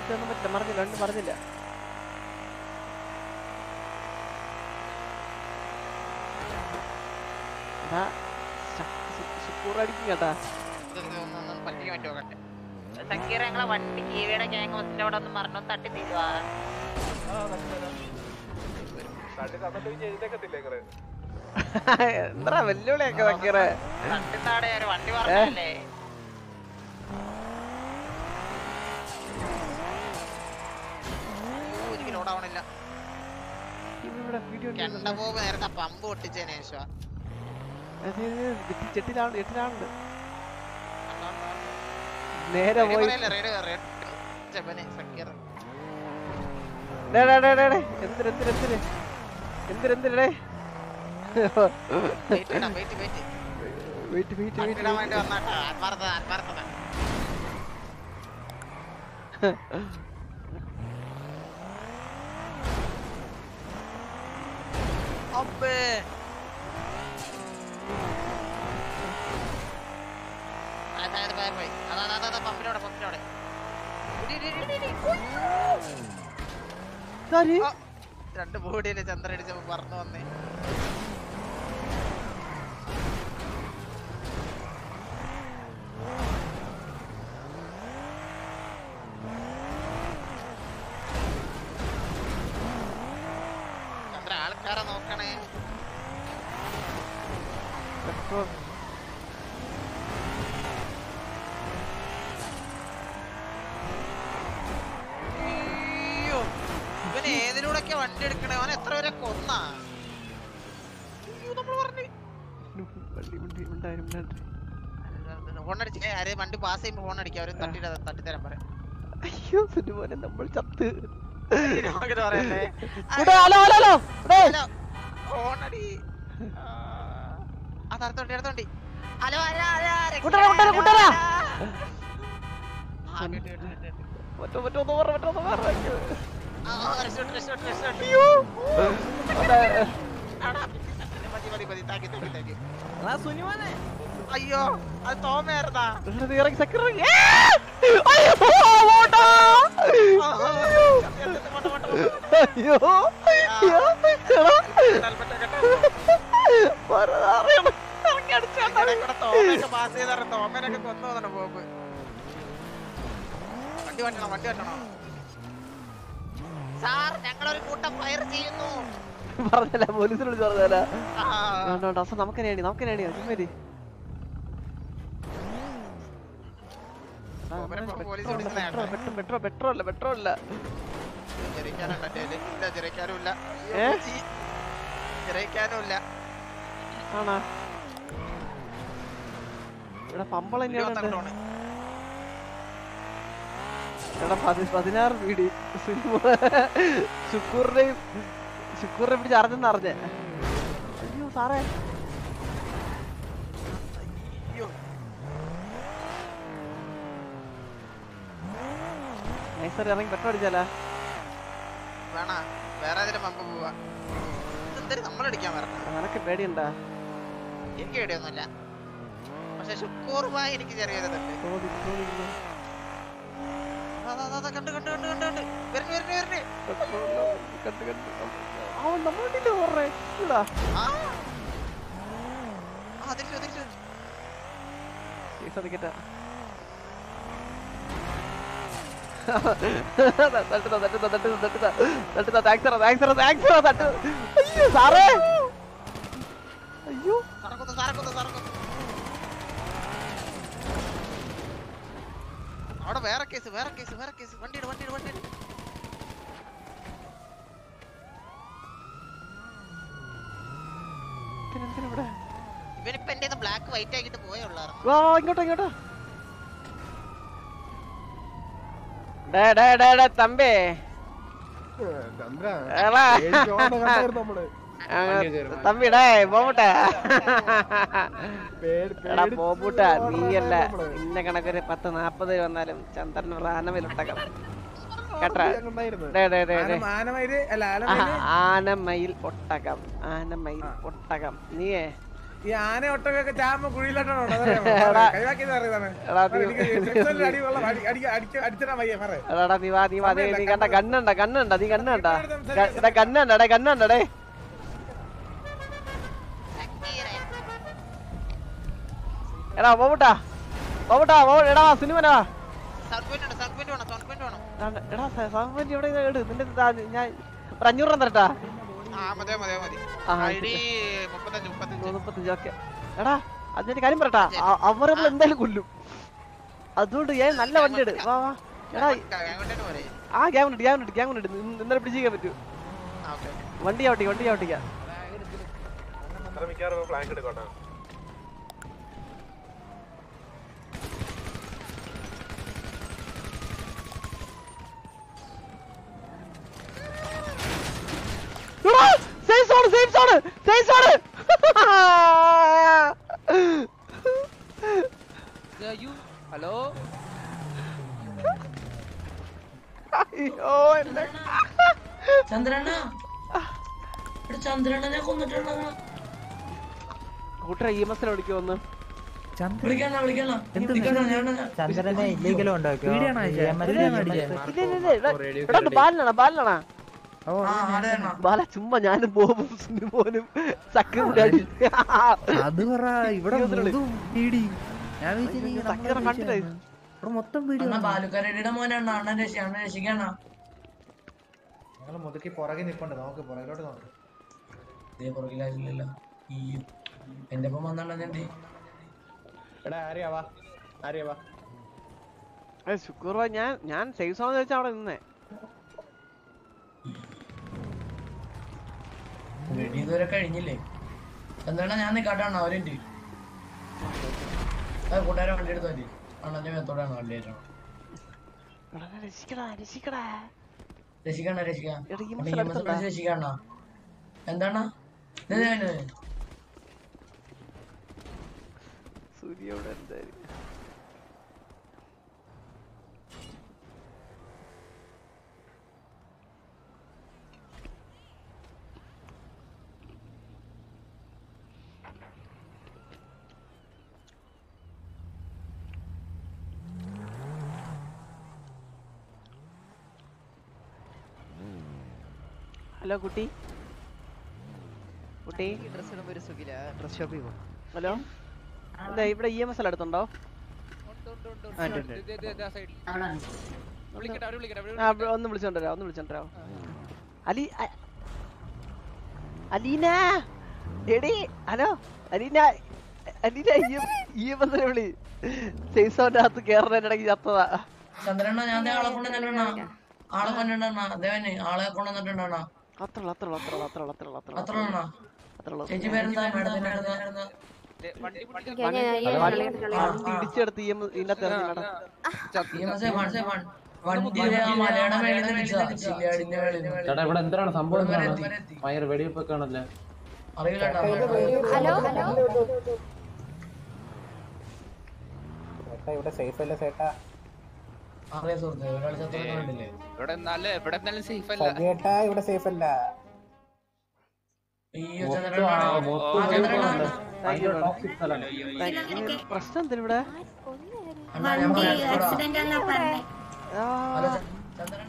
ഒന്നും പറ്റില്ല മറിഞ്ഞില്ല ഒന്നും പറഞ്ഞില്ല എടാ സുക്കൂർ അടിക്കും കേട്ടാ പറ്റിക്കാൻ പറ്റുമോ കട്ടെ സക്കീറ ഞങ്ങളെ വണ്ടി കീവിയുടെ ഗ്യാങ് മൊത്തം അവിടെ ഒന്ന് മരണം തട്ടി തീരുവാ എന്താ വെല്ലുവിളിയൊക്കെ സക്കീറെ തട്ടിത്താടെ ഒരു വണ്ടി പറഞ്ഞല്ലേ ഒരിക്കലും ലോഡാവണില്ല ഇവിടെ വീഡിയോ കെണ്ട പോകുമ്പോ നേരത്തെ പമ്പ് പൊട്ടിച്ചതിന് ശേഷം ചെട്ടിലാണ് എട്ടിലാണുണ്ട് നേരെ പോയി സക്കീർ ഡേ, ഡേ, ഡേ, ഡേ, ഡേ. എന്തിന് എന്തിന് എന്തിന് എന്തിന് എന്തിനെ വെയിറ്റ് ഇടാം വെയിറ്റ് വെയിറ്റ് വെയിറ്റ് വെയിറ്റ് ഇടാൻ വേണ്ടി വെയിറ്റ് വന്നാട്ടാ ആത്മാർത്ഥത ആത്മാർത്ഥത അബ്ബേ അതായത് പോയി പോയി അതാ അതാ അതാ പമ്പിനോടെ പമ്പിനോടെ ഇടി, ഇടി, ഇടി, ഇടി, ഇടി. ഇതാര്? ആ, രണ്ട് ബോഡിയില് ചന്ദ്രടിച്ചപ്പോ പറന്നു വന്നേ ചന്ദ്ര ആൾക്കാരെ നോക്കണേ പെട്രോൾ അയ്യോ ഇവൻ ഏതിലൂടെയൊക്കെ വണ്ടി എടുക്കണേ അവൻ എത്ര പേരെ കൊന്നാ അയ്യോ, നമ്മള് പറഞ്ഞ്. വണ്ടി വണ്ടി ഉണ്ടായി ഉണ്ടായി ഹോൺ അടിച്ച് ആരെ വണ്ടി പാസ് ചെയ്യുമ്പോ ഹോൺ അടിക്കുക അവര് തട്ടി തട്ടിത്തരാൻ പറയാം അയ്യോ സുനുമോനെ നമ്മൾ ചത്ത് അങ്ങനെ പറയല്ലേ ഇവിടെ ഹലോ ഹലോ ഹലോ ഇവിടെ ഹലോ ഹോൺ അടി ആ തരത്തോണ്ടി അടുത്തോണ്ടി ഹലോ ഹലോ ഹലോ കൂട്ടരാ, കൂട്ടരാ, കൂട്ടരാ. ആ കേട്ടു കേട്ടു കേട്ടു കേട്ടു. മറ്റോ മറ്റോ ഒന്ന് പറ മറ്റോ ഒന്ന് പറ ആ, ആ, രക്ഷപ്പെട്ടു, രക്ഷപ്പെട്ടു, രക്ഷപ്പെട്ടു. അയ്യോ അവിടെ ആടാ, മതി മതി മതി thank you thank you thank you എടാ സുനിമോനെ അയ്യോ അത് തോമയായിരുന്നാ ഇവിടെ നീ ഇറങ്ങി സെക്കൻഡ് ഇറങ്ങി അയ്യോ ഓടാ അയ്യോ അയ്യോ അയ്യോ എടാ പറ അറിയണം ഇറങ്ങി അടിച്ചാ തോമയൊക്കെ പാസ് ചെയ്താറ് തോമനൊക്കെ കൊന്നു വന്നു പോപ്പ് വണ്ടി വട്ടണം വണ്ടി വട്ടണം സാർ ഞങ്ങളൊരു കൂട്ടം ഫയർ ചെയ്യുന്നു പറഞ്ഞല്ല പോലീസിനോട് വിളിച്ച് പറഞ്ഞല്ല ആ, വേണ്ട വേണ്ട അപ്പൊ നമുക്ക് നേടി നമുക്ക് നേടി ചുമ്മാരി അവരെ ഇപ്പൊ പോലീസ് വിളിക്കുന്നതാണ്. പെട്രോൾ പെട്രോൾ പെട്രോൾ അല്ല പെട്രോൾ അല്ല ചെറിയിക്കാനുണ്ട് എന്റെ കയ്യില്. ഇല്ല ചെറിയിക്കാനും ഇല്ല ഏ? ചെറിയിക്കാനും ഇല്ല ആണാ ഇവിടെ പമ്പള തന്നെയാണ് ഇരുപത്തെട്ടോണ് എടാ പതി പതിനാറ് വീടി ശുക്കൂറിനെയും ശുക്കൂറിനെ പിടിച്ച് അറിഞ്ഞെന്ന് അറിഞ്ഞേ അയ്യോ സാറേ അയ്യോ നൈസർ ഇറങ്ങി പെട്രോൾ അടിച്ചാലാ വേണ വേറെ ഏതെങ്കിലും പമ്പ് പോവാ ഇതെന്തായാലും നമ്മളടിക്കാൻ വരണം നിനക്ക് പേടിയുണ്ടാ എനിക്ക് ഇടയൊന്നുമില്ല പക്ഷെ ശുക്കൂറുമായി എനിക്ക് ചെറിയൊരിതുണ്ട് തോന്നി തോന്നി അതാ, അതാ, അതാ, കണ്ടു കണ്ടു കണ്ടു കണ്ടു കണ്ടു വരണു വരണു വരണു പെട്രോൾ കണ്ട് കണ്ട് അവൻ നമ്മളില്ലേ ഓർറേ ഇടാ ആ ആ, തിരിച്ചു തിരിച്ചു കേസ് അടിക്കട്ടെ തട്ടുന്ന തട്ടുന്ന തട്ടുന്ന തട്ടുന്ന തട്ടുന്ന താങ്ക്സ് താങ്ക്സ് താങ്ക്സ് തട്ട് അയ്യോ സാറേ അയ്യോ സാറക്കൊന്നു സാറക്കൊന്നു സാറക്കൊന്നു അവിടെ വേറെ കേസ് വേറെ കേസ് വേറെ കേസ് വണ്ടിയുടെ വണ്ടിയുടെ വണ്ടിയുടെ എന്തിനാ ഇവിടെ ഇവനിപ്പോ എന്റെ ബ്ലാക്ക് വൈറ്റ് ആക്കിട്ട് പോയുള്ളായിരുന്നു വാ ഇങ്ങോട്ടോ ഇങ്ങോട്ടോ ഡേ ഡേ ഡേ ഡേ തമ്പി എടാ അങ്ങ് തമ്പി ഡേ പോട്ടെ എടാ പോപ്പൂട്ട നീയല്ല ഇന്ന കണക്കൊരു പത്ത് നാപ്പത് വന്നാലും ചന്ദ്രൻ ആനമയിലൊട്ടകം കേട്ടാ ഡേ ഡേ ഡേ ഡേ മാനമയില് അല്ല ആ, ആലമയില് ആനമയിൽ ഒട്ടകം ആനമയിൽ ഒട്ടകം നീയേ ഈ ആന ഒട്ടകയൊക്കെ ചാമ്പ കുഴിയിലോട്ടാണോ അതറിയാമോ? എടാ. കൈവാക്കിയത് അറിയതാണ് എടാ, നീ- എനിക്ക് സെക്സലിൽ അടി കൊള്ളാം. അടി- അടി- അടിക്ക- അടിച്ചിടാൻ വയ്യ, പറ. എടാടാ നീ വാ നീ വാ നീ നീ കണ്ട കണ്ണുണ്ട കണ്ണുണ്ട നീ കണ്ണുണ്ട എടാ കണ്ണുണ്ടടേ കണ്ണുണ്ടടേ എടാ പോവട്ടാ പോവട്ടാ പോ എടാ സിനിമനാ സൗണ്ട് പോയിന്റ് വേണം സൗണ്ട് പോയിന്റ് വേണം സൗണ്ട് പോയിന്റ് വേണം എടാ സാമ്പത്തി ഇവിടെ ഇട് നിന്റെ ഇതാ, ഞാൻ ഒരു അഞ്ഞൂറ് രൂപ തരട്ടാ ആ മതി മതി മതി ആ, ഐ ഡി മുപ്പത്തഞ്ച് മുപ്പത്തഞ്ച് മുപ്പത്തഞ്ച് ഓക്കെ എടാ അതിന്റെ കാര്യം പറട്ടാ അവർ നമ്മൾ എന്തായാലും കൊല്ലും അതുകൊണ്ട് ഞാൻ നല്ല വണ്ടി ഇട് വാ വാ എടാ അങ്ങോട്ടേക്ക് പോരെ ആ ഗ്യാങ് ഉണ്ട് ഗ്യാങ് ഉണ്ട് ഗ്യാങ് ഉണ്ട് ഇന്നലെ പിടിച്ചിരിക്കാൻ പറ്റൂ ആ ഓക്കെ വണ്ടി ചവിട്ടിക്ക വണ്ടി ചവിട്ടിക്ക എടാ, safe zone, safe zone, safe zone. Hello അയ്യോ എന്നെ ചന്ദ്രണ്ണ ഇവിടെ ചന്ദ്രണ്ണനെ കൊന്നിട്ടുണ്ടോ കൂട്ടര ഇ എം എസ് വിളിക്കോ ഒന്ന് വിളിക്കണ വിളിക്കണ വിളിക്കണ ഞാൻ ചന്ദ്രനെ ഇല്ലീഗൽ ഉണ്ടാക്കിയോ ഇല്ല, ഇല്ല, ഇല്ല, ഇവിടെ- ഇവിടെ ഉണ്ട്, ബാലനാണോ ബാലനാണോ ആ അതെണ്ണ ബാല ചുമ്മാ ഞാനും ബോബും സിനിമോനും സക്കറും അത് പറ ഇവിടെ മൊത്തം പീടി ഞാൻ സക്കറ കണ്ടില്ലേ ഇവിടെ മൊത്തം പീടി അണ്ണ ബാലുക്കരടിയുടെ മോനാണ് അണ്ണൻ രക്ഷ അണ്ണൻ രക്ഷിക്കണ ഞങ്ങള് മുതുക്കി പുറകെ നിപ്പുണ്ട് നോക്ക് പുറകിലോട്ട് നോക്ക് ഇതേ പുറകിലായില്ലല്ലോ ഈ എന്റെ ഒപ്പം വന്നണ്ണൻ എടാ ആര്യാവാ ആര്യാവാ ശുക്കൂർ ഞാൻ ഞാൻ സേഫ് സോൺ വെച്ചാ അവിടെ നിന്നേ വെടി ഇതുവരെ കഴിഞ്ഞില്ലേ എന്താണ് ഞാൻ നിക്കാട്ടാണ് അവരുണ്ട് അത് കൂട്ടുകാരെ വണ്ടി എടുത്തു മതി അണ്ണന്റെ മേത്തോടാണ് വണ്ടി ഏറ്റവും എടാ, രക്ഷിക്കടാ രക്ഷിക്കടാ രക്ഷിക്കണ രക്ഷിക്കാം എടാ, ഈ അണ്ണാ, മസാല ഈ മസാല എടുത്തോണ്ടാ. രക്ഷിക്കണ എന്താണ് ഇത് ഞാന് സൂര്യോട് എന്തായാലും ഹലോ കുട്ടി കുട്ടി ഡ്രസ് ഇടുമ്പോ ഒരു സുഖില്ല ഡ്രസ് ഷോപ്പിൽ പോകും ഹലോ എന്താ ഇവിടെ ഇ എം എസ് എല്ലാം അടുത്തുണ്ടോ ആ ബ- ഒന്ന് വിളിച്ചോണ്ടരാ ഒന്ന് വിളിച്ചോണ്ടരാ അലി അ- അലീന എടി hello Aleena Aleena E M S വിളി സേസോന്റെ അകത്ത് കേറുന്നതിന്റെ ഇടയ്ക്ക് ചത്തതാ ചന്ദ്രണ്ണ ഞാൻ ദേ ആളെ കൊണ്ടുവന്നിട്ടുണ്ടാ ആളെ കൊണ്ടുവന്നിട്ടുണ്ടാ ദേവന് ആളെ കൊണ്ടുവന്നിട്ടുണ്ടാ അത്രയുള്ളൂ അത്രയുള്ളൂ അത്രയുള്ളൂ അത്രയുള്ളൂ അത്രയുള്ളൂ അത്ര അത്രയുള്ളൂ ഉള്ളോ അത്രയുള്ളൂ ചേച്ചി പേരെന്താ മേഡത്തിന്റെ അടുത്ത് ഇടിച്ചെടുത്ത് ഇ എം ഇതിന്റെ അകത്ത് ഇറങ്ങി നട ഈ മാസം വൺ- വൺ- വണ്ടിയില് ആ മലയുടെ മേളിൽ നിന്ന് ഇടിച്ചതാ ചില്ലാടിന്റെ മേളിൽ നിന്ന്. ചേട്ടാ ഇവിടെ എന്താണ് സംഭവം ഇവിടെ വരെ എന്താണ് എത്തി. ഭയങ്കര വെടിവെപ്പൊക്കെ ആണല്ലേ അറിയില്ല കേട്ടോ ഹലോ ഹലോ ഇവിടെ സേഫ് അല്ല ചേട്ടാ അറിയാം സുഹൃത്തെ ഒരാൾ ചത്തൊക്കെ കണ്ടില്ലേ ഇവിടെ എന്നാലും ഇവിടെ എന്നാലും സേഫ് അല്ല സജിയേട്ടാ ഇവിടെ സേഫ് അല്ല അയ്യോ ചന്ദ്രണ്ണ ആ ചന്ദ്രണ്ണ താങ്ക് യു ടോക്സിക് സ്ഥലമാണ് പ്രശ്നം എന്തിനാ ഇവിടെ അണ്ണാ ഞാൻ പറയാം ആ, ഹലോ ചന്ദ്രണ്ണ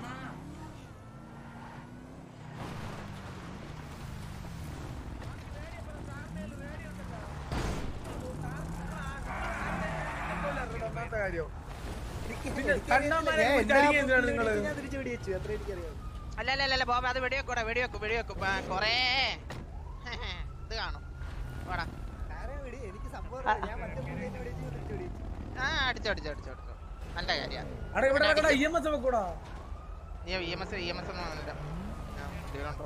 ഒന്നാമത്തെ കാര്യം പിന്നെ കണ്ണന്മാരെ വിളിച്ച് അടിക്കുക എന്തിനാണ് നിങ്ങള് അല്ല അല്ല അല്ല ബോബ അത് വെടിവെക്കൂടാ വെടിവെക്കും വെടിവെക്കും ആ, കൊറേ ഇത് കാണും വാടാ ആ അടിച്ചോ അടിച്ചോ അടിച്ചോ അടിച്ചോ നല്ല കാര്യ അടാ ഇവിടെ ഇവിടെ ഇ എം എസ് വെക്കൂടാ നീ E M S E M S ഒന്നും വന്നില്ല ഞാൻ ഇതിലുണ്ടോ?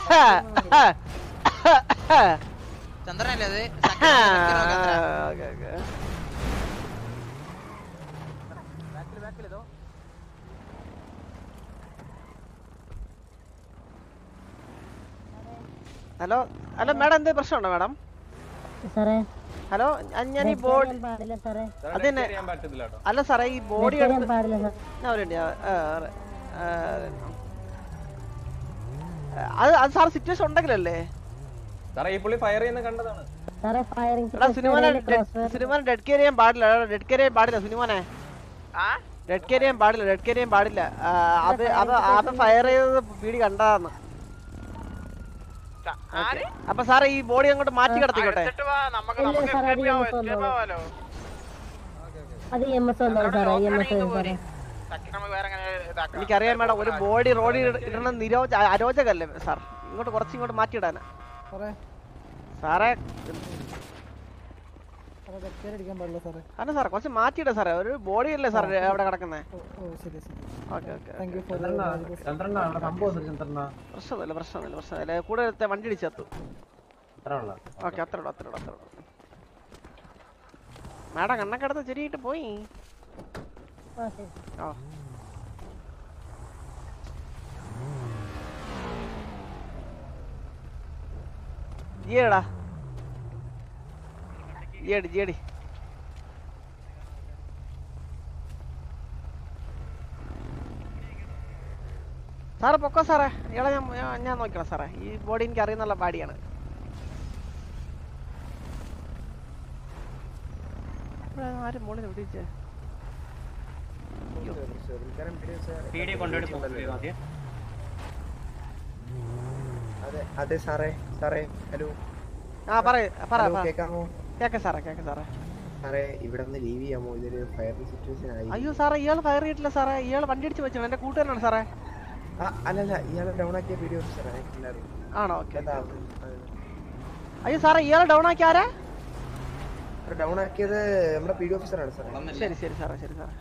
ചന്ദ്രനല്ലേ അത് സക്കീർ നോക്ക് Chandra. Okay, okay. Hello hello madam എന്തേ പ്രശ്നമുണ്ടോ മാഡം സാറേ ഹലോ ഞാൻ ഈ ബോഡി ചെയ്യാൻ പാടില്ല സാറേ അതന്നെ ചെയ്യാൻ പറ്റത്തില്ല കേട്ടോ അല്ല സാറേ ഈ ബോഡി ചെയ്യാൻ എടുത്ത് പാടില്ല സാർ ഞാൻ ഒരു മിനിറ്റ്, ആ, ആ, ആ, അത് അത് സാർ സിറ്റുവേഷൻ ഉണ്ടെങ്കിലല്ലേ സാറേ ഈ പുള്ളി ഫയർ ചെയ്യുന്ന കണ്ടതാണ് സാറേ ഫയറിംഗ് എടാ സുനിമോനെ സുനിമോനെ ഡെഡ് കെയർ ചെയ്യാൻ പാടില്ല ഡെഡ് കെയർ ചെയ്യാൻ പാടില്ല സുനിമോനെ ആ ഡെഡ് കെയർ ചെയ്യാൻ പാടില്ല ഡെഡ് കെയർ ചെയ്യാൻ പാടില്ല ആ, അത് അത് അത് ഫയർ ചെയ്തത് പീടി കണ്ടതാന്ന് ത- ആര് അപ്പൊ സാറേ ഈ ബോഡി അങ്ങോട്ട് മാറ്റി കിടത്തിക്കോട്ടെ എടുത്തിട്ട് വാ നമുക്ക് ഇല്ല, നമുക്ക് സാറേ, അത് escape ആവാം, നമുക്ക് escape വന്നോളൂ. ആവാലോ അത് എം എസ് വന്നോ സാറേ എം എസ് സാറേ തട്ടി നമുക്ക് വേറെ എങ്ങനെ ഇതാക്കാം എനിക്കറിയാൻ മേഡം ഒരു ബോഡി റോഡിൽ ഇടണം നിരോധ അരോചകല്ലേ സാർ ഇങ്ങോട്ട് കുറച്ച് ഇങ്ങോട്ട് മാറ്റിയിടാനാ സാറേ അല്ല സാർ കുറച്ച് മാറ്റിയിടാ സാറേ ഒരു ബോഡി അല്ലേ സാർ അവിടെ കിടക്കുന്നേ ഓക്കെ ഓക്കെ ചന്ദ്രണ്ണ ചന്ദ്രണ്ണ അവിടെ സംഭവം ചന്ദ്രണ്ണ പ്രശ്നമൊന്നുമില്ല പ്രശ്നമൊന്നുമില്ല പ്രശ്നമില്ല കൂടെ വണ്ടി ഇടിച്ചെത്തു അത്ര ഉള്ള ഓക്കെ അത്ര ഉള്ളു അത്ര ഉള്ളു അത്ര ഉള്ളു മാഡം കണ്ണക്കടത്ത് ചെരിയിട്ട് പോയി ആ ശരി ഓ ജിയടാ ജിയടി ജിയടി സാറേ പൊക്കോ സാറേ ഇയാളെ ഞാൻ ഞാൻ- ഞാൻ നോക്കണം സാറേ ഈ ബോഡി എനിക്ക് അറിയുന്നുള്ള ബാഡിയാണ് ഇവിടെ ആരും മോളിൽ വിളിച്ചേ അതെ അതെ സാറേ സാറേ ഹലോ ആ പറ പറ ഹലോ പറ. കേക്കാമോ കേക്ക സാറേ കേക്ക സാറേ സാറേ ഇവിടെ നിന്ന് ലീവ് ചെയ്യാമോ ഇതൊരു ഫയർ സിറ്റുവേഷൻ ആയി അയ്യോ സാറേ ഇയാൾ ഫയർ ചെയ്തിട്ടില്ല സാറേ ഇയാൾ വണ്ടി അടിച്ച് വെച്ചു എന്റെ കൂട്ടുകാരനാണ് സാറേ ആ, അല്ലല്ല ഇയാളെ ഡൗൺ ആക്കിയ വീഡിയോ സാറേ എല്ലാവരും ആണോ ഓക്കെ അയ്യോ സാറേ ഇയാൾ ഡൗൺ ആക്കി ആരാ ഡൗൺ ആക്കിയത് നമ്മുടെ പി ഡി ഓഫീസറാണ് സാറേ ശരി ശരി സാറേ ശരി സാറേ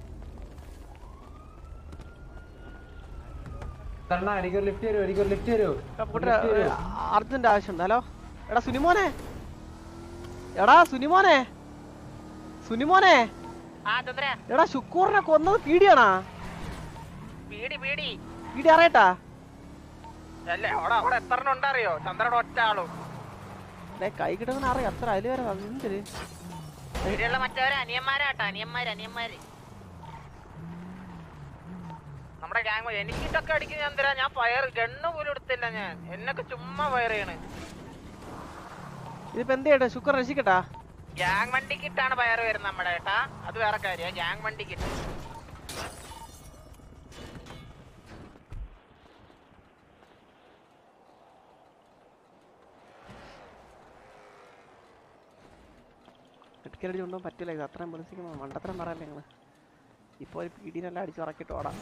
ചന്ദ്രണ്ണ എനിക്കൊരു ലിഫ്റ്റ് തരുമോ എനിക്കൊരു ലിഫ്റ്റ് തരുമോ കൂട്ടര അർജന്റ് ആവശ്യമുണ്ട് ഹലോ എടാ സുനിമോനെ എടാ സുനിമോനെ സുനിമോനെ ആ ചന്ദ്ര എടാ ശുക്കൂറിനെ കൊന്നത് പീടിയാണാ പീടി പീടി പീടി അറിയട്ടാ അല്ലേ അവിടെ അവിടെ എത്ര എണ്ണം ഉണ്ടറിയോ ചന്ദ്രയുടെ ഒറ്റ ആളും ഡേ കൈ കിട്ടുന്ന അറിയാം അത്ര അതില് വരെ എന്തിന് ഇവിടെയുള്ള മറ്റവരെ അനിയന്മാരാട്ടോ അനിയന്മാര് അനിയന്മാര് നമ്മുടെ ഗ്യാങ് എനിക്കിട്ടൊക്കെ അടിക്കുന്ന ചന്ദ്ര ഞാൻ ഫയർ ഗണ്ണ് പോലും എടുത്തില്ല ഞാൻ എന്നൊക്കെ ചുമ്മാ ഫയർ ചെയ്യണ് ഇതിപ്പോ എന്ത് ചെയ്യട്ടെ ശുക്ർ രക്ഷിക്കട്ടാ ഗ്യാങ് വണ്ടിക്കിട്ടാണ് ഫയർ വരുന്നത് നമ്മുടെ ഏട്ടാ അത് വേറെ കാര്യം ഗ്യാങ് വണ്ടിക്കിട്ട് മെഡിക്കൽ അടിച്ച് കൊണ്ടുപോകാൻ പറ്റില്ല ഇത് അത്രയും പൊളിസിക്കുമ്പോൾ മണ്ടത്തരം പറയല്ലേ നിങ്ങള് ഇപ്പൊ ഒരു പീടിനെല്ലാം അടിച്ച് ഉറക്കിട്ട് ഓടാം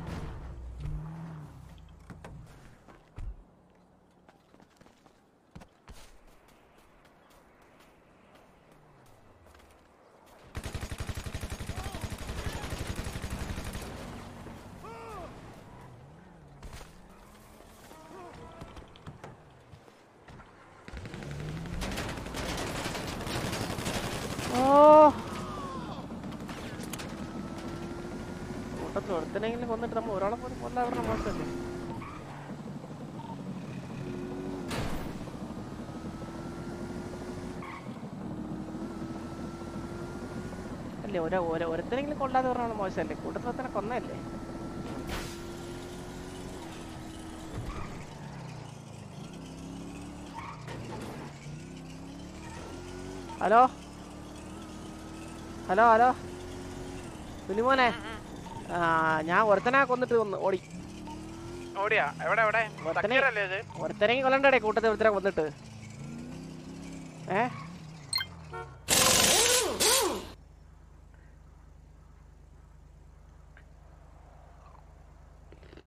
ഓ കൂട്ടത്തിൽ ഒരുത്തനെങ്കിലും കൊന്നിട്ട് നമ്മൾ ഒരാളെ പോലും കൊല്ലാൻ അവരുടെ മോശമല്ലേ അല്ലേ ഒര ഒര ഒരുത്തനെങ്കിലും കൊല്ലാതെ പറഞ്ഞാൽ മോശമല്ലേ കൂട്ടത്തിൽ തന്നെ കൊന്നല്ലേ ഹലോ ഹലോ ഹലോ സുനിമോനെ ആ ഞാൻ ഒരുത്തനെ കൊന്നിട്ട് കൊന്ന് ഓടി ഓടിയാ എവിടെ എവിടെ ഒരുത്തനെ സക്കീറല്ലേ ഇത് ഒരുത്തനെങ്കിൽ കൊല്ലണ്ടേ കൂട്ടത്തിൽ ഒരുത്തനെ കൊന്നിട്ട് ഏ